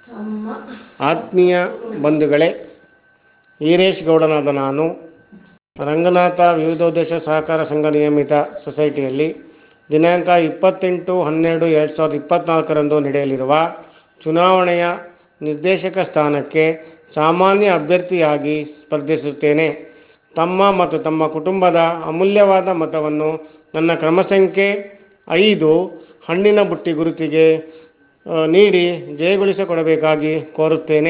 ಆತ್ಮೀಯ ಬಂಧುಗಳೇ ಈರೇಶ್ ಗೌಡನಾದ ನಾನು ರಂಗನಾಥ ವಿವಿಧೋದ್ದೇಶ ಸಹಕಾರ ಸಂಘ ನಿಯಮಿತ ಸೊಸೈಟಿಯಲ್ಲಿ ದಿನಾಂಕ ಇಪ್ಪತ್ತೆಂಟು ಹನ್ನೆರಡು ಎರಡು ಸಾವಿರದ ಇಪ್ಪತ್ತ್ನಾಲ್ಕರಂದು ನಡೆಯಲಿರುವ ಚುನಾವಣೆಯ ನಿರ್ದೇಶಕ ಸ್ಥಾನಕ್ಕೆ ಸಾಮಾನ್ಯ ಅಭ್ಯರ್ಥಿಯಾಗಿ ಸ್ಪರ್ಧಿಸುತ್ತೇನೆ ತಮ್ಮ ಮತ್ತು ತಮ್ಮ ಕುಟುಂಬದ ಅಮೂಲ್ಯವಾದ ಮತವನ್ನು ನನ್ನ ಕ್ರಮ ಸಂಖ್ಯೆ ಐದು ಹಣ್ಣಿನ ಬುಟ್ಟಿ ಗುರುತಿಗೆ ಆ, ನೀಡಿ ಜಯಗೊಳಿಸಿಕೊಡಬೇಕಾಗಿ ಕೋರುತ್ತೇನೆ